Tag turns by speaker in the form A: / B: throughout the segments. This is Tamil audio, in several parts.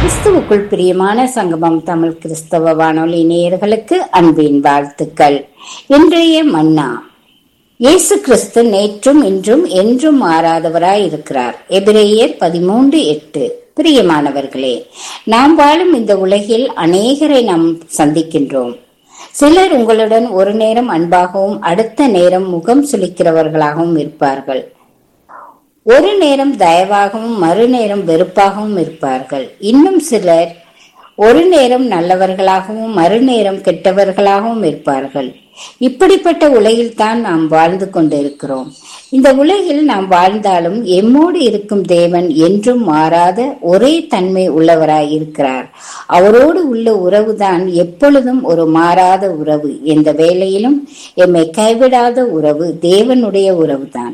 A: கிறிஸ்துவுக்குள் பிரியமான சங்கமம் தமிழ் கிறிஸ்தவ வானொலி நேயர்களுக்கு அன்பின் வாழ்த்துக்கள் இன்றைய மன்னா இயேசு கிறிஸ்து நேற்றும் இன்றும் என்றும் மாறாதவராய் இருக்கிறார் எபிரேயர் பதிமூன்று எட்டு பிரியமானவர்களே நாம் வாழும் இந்த உலகில் அநேகரை நாம் சந்திக்கின்றோம் சிலர் உங்களுடன் ஒரு நேரம் அன்பாகவும் அடுத்த நேரம் முகம் சுளிக்கிறவர்களாகவும் இருப்பார்கள் ஒரு நேரம் தயவாகவும் மறுநேரம் வெறுப்பாகவும் இருப்பார்கள் இன்னும் சிலர் ஒரு நேரம் நல்லவர்களாகவும் மறுநேரம் கெட்டவர்களாகவும் இருப்பார்கள் இப்படிப்பட்ட உலகில் தான் நாம் வாழ்ந்து கொண்டிருக்கிறோம் இந்த உலகில் நாம் வாழ்ந்தாலும் எம்மோடு இருக்கும் தேவன் என்றும் மாறாத ஒரே தன்மை உள்ளவராய் இருக்கிறார் அவரோடு உள்ள உறவுதான் எப்பொழுதும் ஒரு மாறாத உறவு எந்த வேளையிலும் எம்மை கைவிடாத உறவு தேவனுடைய உறவுதான்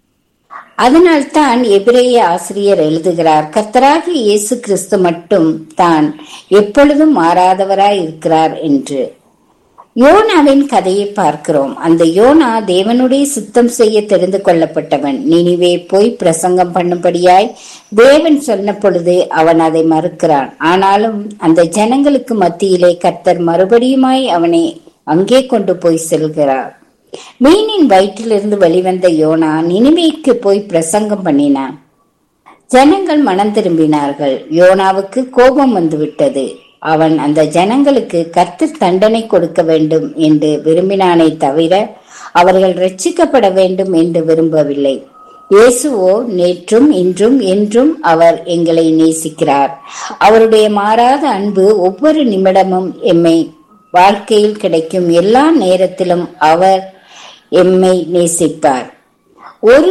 A: அதனால்தான் எபிரேய ஆசிரியர் எழுதுகிறார் கர்த்தராகி இயேசு கிறிஸ்து மட்டும் தான் எப்பொழுதும் மாறாதவராய் இருக்கிறார் என்று யோனாவின் கதையை பார்க்கிறோம் அந்த யோனா தேவனுடைய சுத்தம் செய்ய தெரிந்து கொள்ளப்பட்டவன் நினிவே போய் பிரசங்கம் பண்ணும்படியாய் தேவன் சொன்ன பொழுது அவன் அதை மறுக்கிறான் ஆனாலும் அந்த ஜனங்களுக்கு மத்தியிலே கர்த்தர் மறுபடியுமாய் அவனை அங்கே கொண்டு போய் செல்கிறார் மீனின் வயிற்றிலிருந்து வெளிவந்த யோனா நினிவேக்கு போய் பிரசங்கம் பண்ணினான் ஜனங்கள் மனம் திரும்பினார்கள் யோனாவுக்கு கோபம் வந்துவிட்டது அவன் அந்த ஜனங்களுக்கு கர்த்தர் தண்டனை கொடுக்க வேண்டும் என்று விரும்பினானே தவிர அவர்கள் ரட்சிக்கப்பட வேண்டும் என்று விரும்பவில்லை இயேசுவோ நேற்றும் இன்றும் என்றும் அவர் எங்களை நேசிக்கிறார் அவருடைய மாறாத அன்பு ஒவ்வொரு நிமிடமும் எம்மை வாழ்க்கையில் கிடைக்கும் எல்லா நேரத்திலும் அவர் எம்மை நேசிப்பார் ஒரு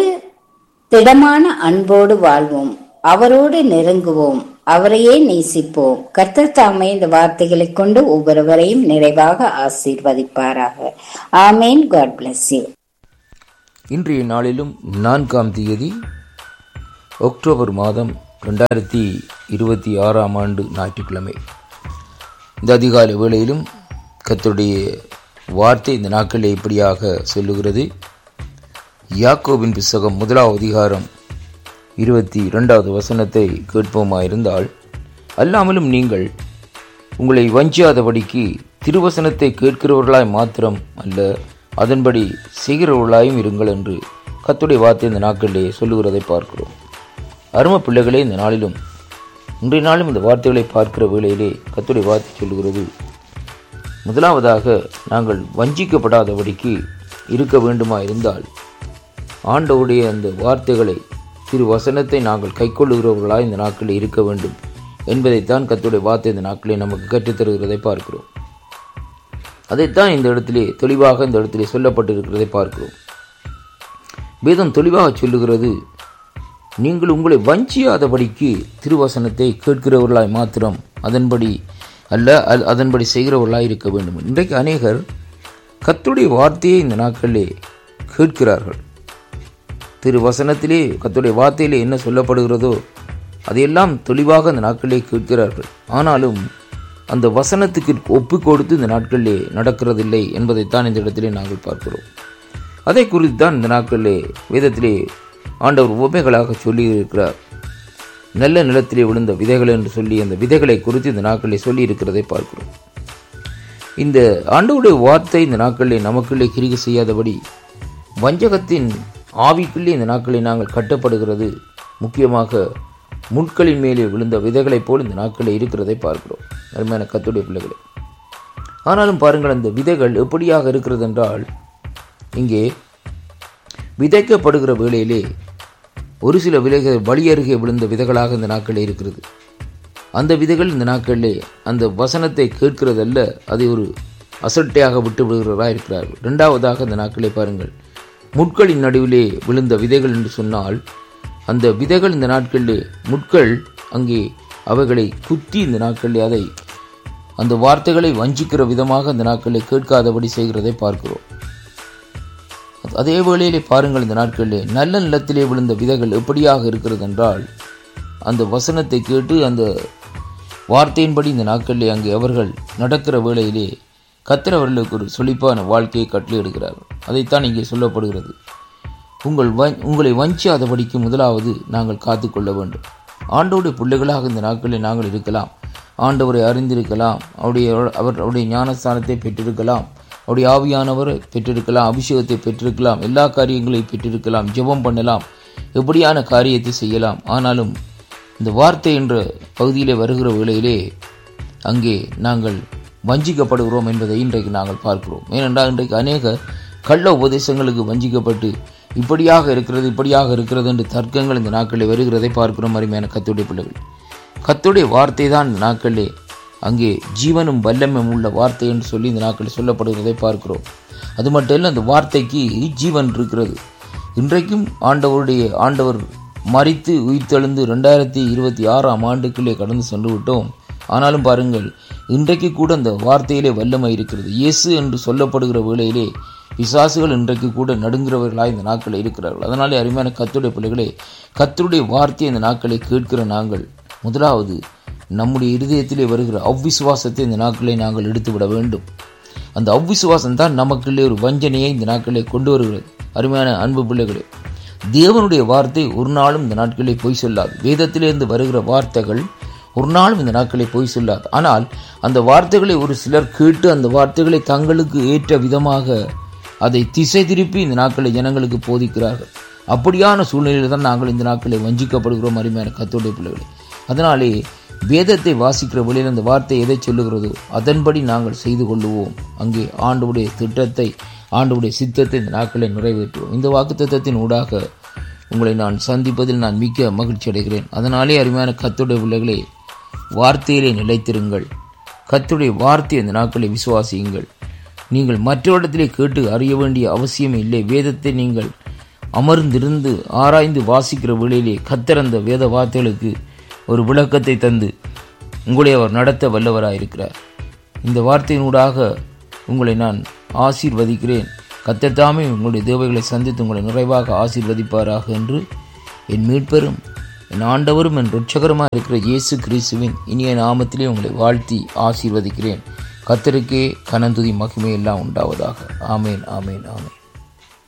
A: திடமான அன்போடு வாழ்வோம் அவரோடு நெருங்குவோம் அவரையே நேசிப்போம் கர்த்தர் தாமே இந்த வார்த்தைகளை கொண்டு ஒவ்வொருவரையும் நிறைவாக ஆசீர்வதிப்பாராக ஆமேன் காட் பிளஸ் யூ
B: இன்றைய நாளிலும் நான்காம் தேதி அக்டோபர் மாதம் ரெண்டாயிரத்தி இருபத்தி ஆறாம் ஆண்டு ஞாயிற்றுக்கிழமை இந்த அதிகாலை வேளையிலும் கர்த்தருடைய வார்த்தை இந்த நாட்களில் இப்படியாக சொல்லுகிறது யாக்கோபின் புஸ்தகம் முதலாவது அதிகாரம் இருபத்தி இரண்டாவது வசனத்தை கேட்போமாயிருந்தால் அல்லாமலும் நீங்கள் உங்களை வஞ்சியாதபடிக்கு திருவசனத்தை கேட்கிறவர்களாய் மாத்திரம் அல்ல அதன்படி செய்கிறவர்களாயும் இருங்கள் என்று கத்துடைய வார்த்தை இந்த நாட்களிலே சொல்லுகிறதை பார்க்கிறோம் அரும பிள்ளைகளே இந்த நாளிலும் இன்றைய நாளும் இந்த வார்த்தைகளை பார்க்கிற வேளையிலே கத்துடைய வார்த்தை சொல்லுகிறது முதலாவதாக நாங்கள் வஞ்சிக்கப்படாதபடிக்கு இருக்க வேண்டுமா இருந்தால் ஆண்டவுடைய அந்த வார்த்தைகளை திரு வசனத்தை நாங்கள் கைக்கொள்ளுகிறவர்களாக இந்த நாட்களில் இருக்க வேண்டும் என்பதைத்தான் கத்துடைய வார்த்தை இந்த நாட்களில் நமக்கு கற்றுத்தருகிறதை பார்க்கிறோம் அதைத்தான் இந்த இடத்திலே தெளிவாக இந்த இடத்திலே சொல்லப்பட்டிருக்கிறதை பார்க்கிறோம் வேதம் தெளிவாக சொல்லுகிறது நீங்கள் உங்களை வஞ்சியாதபடிக்கு திருவசனத்தை கேட்கிறவர்களாய் மாத்திரம் அதன்படி அல்ல அல்- அதன்படி செய்கிறவர்களாய் இருக்க வேண்டும் இன்றைக்கு அநேகர் கத்துடைய வார்த்தையை இந்த நாட்களிலே கேட்கிறார்கள் திரு வசனத்திலே கத்துடைய வார்த்தையிலே என்ன சொல்லப்படுகிறதோ அதையெல்லாம் தெளிவாக அந்த நாட்களிலே கேட்கிறார்கள் ஆனாலும் அந்த வசனத்துக்கு ஒப்பு கொடுத்து இந்த நாட்களிலே நடக்கிறதில்லை என்பதைத்தான் இந்த இடத்திலே நாங்கள் பார்க்கிறோம் அதை குறித்து தான் இந்த நாட்களிலே வேதத்திலே ஆண்டவர் உபமைகளாக சொல்லியிருக்கிறார் நல்ல நிலத்திலே விழுந்த விதைகள் என்று சொல்லி அந்த விதைகளை குறித்து இந்த நாட்களிலே சொல்லி இருக்கிறதை பார்க்கிறோம் இந்த ஆண்டவருடைய வார்த்தை இந்த நாட்களிலே நமக்குள்ளே கிரிகை செய்யாதபடி வஞ்சகத்தின் ஆவிக்குள்ளே இந்த நாட்களில் நாங்கள் கட்டப்படுகிறது முக்கியமாக முட்களின் மேலே விழுந்த விதைகளைப் போல் இந்த நாட்களில் இருக்கிறதை பார்க்கிறோம் அருமையான கத்துடைய பிள்ளைகளே ஆனாலும் பாருங்கள் அந்த விதைகள் எப்படியாக இருக்கிறது என்றால் இங்கே விதைக்கப்படுகிற வேளையிலே ஒரு சில விதைகள் வழி அருகே விழுந்த விதைகளாக இந்த நாட்களில் இருக்கிறது அந்த விதைகள் இந்த நாட்களிலே அந்த வசனத்தை கேட்கிறதல்ல அதை ஒரு அசட்டையாக விட்டு விடுகிறவராக இருக்கிறார்கள் இரண்டாவதாக இந்த நாட்களை பாருங்கள் முட்களின் நடுவிலே விழுந்த விதைகள் என்று சொன்னால் அந்த விதைகள் இந்த நாட்களிலே முட்கள் அங்கே அவைகளை குத்தி இந்த நாட்களிலே அதை அந்த வார்த்தைகளை வஞ்சிக்கிற விதமாக அந்த நாட்களில் கேட்காதபடி செய்கிறதை பார்க்கிறோம் அதே வேளையிலே பாருங்கள் இந்த நாட்களிலே நல்ல நிலத்திலே விழுந்த விதைகள் எப்படியாக இருக்கிறது என்றால் அந்த வசனத்தை கேட்டு அந்த வார்த்தையின்படி இந்த நாட்களிலே அங்கே அவர்கள் நடக்கிற வேளையிலே கர்த்தர் அவர்களுக்கு ஒரு செழிப்பான வாழ்க்கையை கட்டளையிடுகிறார் அதைத்தான் இங்கே சொல்லப்படுகிறது உங்கள் வ உங்களை வஞ்சியாதபடிக்கு முதலாவது நாங்கள் காத்துக்கொள்ள வேண்டும் ஆண்டோடைய பிள்ளைகளாக இந்த நாட்களில் நாங்கள் இருக்கலாம் ஆண்டவரை அறிந்திருக்கலாம் அவருடைய அவர் அவருடைய ஞானஸ்தானத்தை பெற்றிருக்கலாம் அவருடைய ஆவியானவரை பெற்றிருக்கலாம் அபிஷேகத்தை பெற்றிருக்கலாம் எல்லா காரியங்களையும் பெற்றிருக்கலாம் ஜெபம் பண்ணலாம் எப்படியான காரியத்தை செய்யலாம் ஆனாலும் இந்த வார்த்தை என்ற பகுதியிலே வருகிற வேளையிலே அங்கே நாங்கள் வஞ்சிக்கப்படுகிறோம் என்பதை இன்றைக்கு நாங்கள் பார்க்கிறோம் ஏனென்றால் இன்றைக்கு அநேக கள்ள உபதேசங்களுக்கு வஞ்சிக்கப்பட்டு இப்படியாக இருக்கிறது இப்படியாக இருக்கிறது என்று தர்க்கங்கள் இந்த நாட்களில் வருகிறதை பார்க்கிறோம் அருமையான கத்துடைய பிள்ளைகள் கத்துடைய வார்த்தை தான் இந்த நாட்களிலே அங்கே ஜீவனும் வல்லமும் உள்ள வார்த்தை என்று சொல்லி இந்த நாட்களில் சொல்லப்படுகிறதை பார்க்கிறோம் அது மட்டும் இல்லை அந்த வார்த்தைக்கு ஜீவன் இருக்கிறது இன்றைக்கும் ஆண்டவருடைய ஆண்டவர் மறித்து உயிர்த்தெழுந்து ரெண்டாயிரத்தி இருபத்தி ஆறாம் ஆண்டுக்குள்ளே கடந்து சென்று விட்டோம் ஆனாலும் பாருங்கள் இன்றைக்கு கூட அந்த வார்த்தையிலே வல்லமை இருக்கிறது இயேசு என்று சொல்லப்படுகிற வேளையிலே பிசாசுகள் இன்றைக்கு கூட நடுங்கிறவர்களாக இந்த நாட்களில் இருக்கிறார்கள் அதனாலே அருமையான கத்துடைய பிள்ளைகளே கத்தருடைய வார்த்தையை இந்த நாட்களை கேட்கிற நாங்கள் முதலாவது நம்முடைய இருதயத்திலே வருகிற அவ்விசுவாசத்தை இந்த நாட்களை நாங்கள் எடுத்துவிட வேண்டும் அந்த அவ்விசுவாசம் தான் நமக்குள்ளே ஒரு வஞ்சனையை இந்த நாட்களை கொண்டு வருகிறது அருமையான அன்பு பிள்ளைகளே தேவனுடைய வார்த்தை ஒரு நாளும் இந்த நாட்களில் பொய் சொல்லாது வேதத்திலிருந்து வருகிற வார்த்தைகள் ஒரு நாளும் இந்த நாட்களை பொய் சொல்லாது ஆனால் அந்த வார்த்தைகளை ஒரு சிலர் கேட்டு அந்த வார்த்தைகளை தங்களுக்கு ஏற்ற விதமாக அதை திசை திருப்பி இந்த நாட்களை ஜனங்களுக்கு போதிக்கிறார்கள் அப்படியான சூழ்நிலையில் தான் நாங்கள் இந்த நாட்களை வஞ்சிக்கப்படுகிறோம் அருமையான கத்தோடைய பிள்ளைகளை அதனாலே வேதத்தை வாசிக்கிற வழியில் அந்த வார்த்தை எதை சொல்லுகிறதோ அதன்படி நாங்கள் செய்து கொள்ளுவோம் அங்கே ஆண்டுடைய திட்டத்தை ஆண்டுடைய சித்தத்தை இந்த நாட்களை நிறைவேற்றுவோம் இந்த வாக்கு திட்டத்தின் ஊடாக உங்களை நான் சந்திப்பதில் நான் மிக்க மகிழ்ச்சி அடைகிறேன் அதனாலே அருமையான கத்துடைய பிள்ளைகளே வார்த்தையிலே நிலைத்திருங்கள் கத்துடைய வார்த்தை இந்த நாட்களை விசுவாசியுங்கள் நீங்கள் மற்றவரிடத்திலே கேட்டு அறிய வேண்டிய அவசியம் இல்லை வேதத்தை நீங்கள் அமர்ந்திருந்து ஆராய்ந்து வாசிக்கிற வேளையிலே கத்தர் அந்த வேத வார்த்தைகளுக்கு ஒரு விளக்கத்தை தந்து உங்களை அவர் நடத்த வல்லவராயிருக்கிறார் இந்த வார்த்தையினூடாக உங்களை நான் ஆசீர்வதிக்கிறேன் கத்தத்தாமே உங்களுடைய தேவைகளை சந்தித்து உங்களை நிறைவாக ஆசீர்வதிப்பாராக என்று என் மீட்பெரும் என் ஆண்டவரும் என் ருட்சகருமாக இருக்கிற இயேசு கிறிஸ்துவின் இனிய நாமத்திலே உங்களை வாழ்த்தி ஆசீர்வதிக்கிறேன் கத்தருக்கே கனந்துதி மகிமை எல்லாம் உண்டாவதாக ஆமேன் ஆமேன் ஆமேன்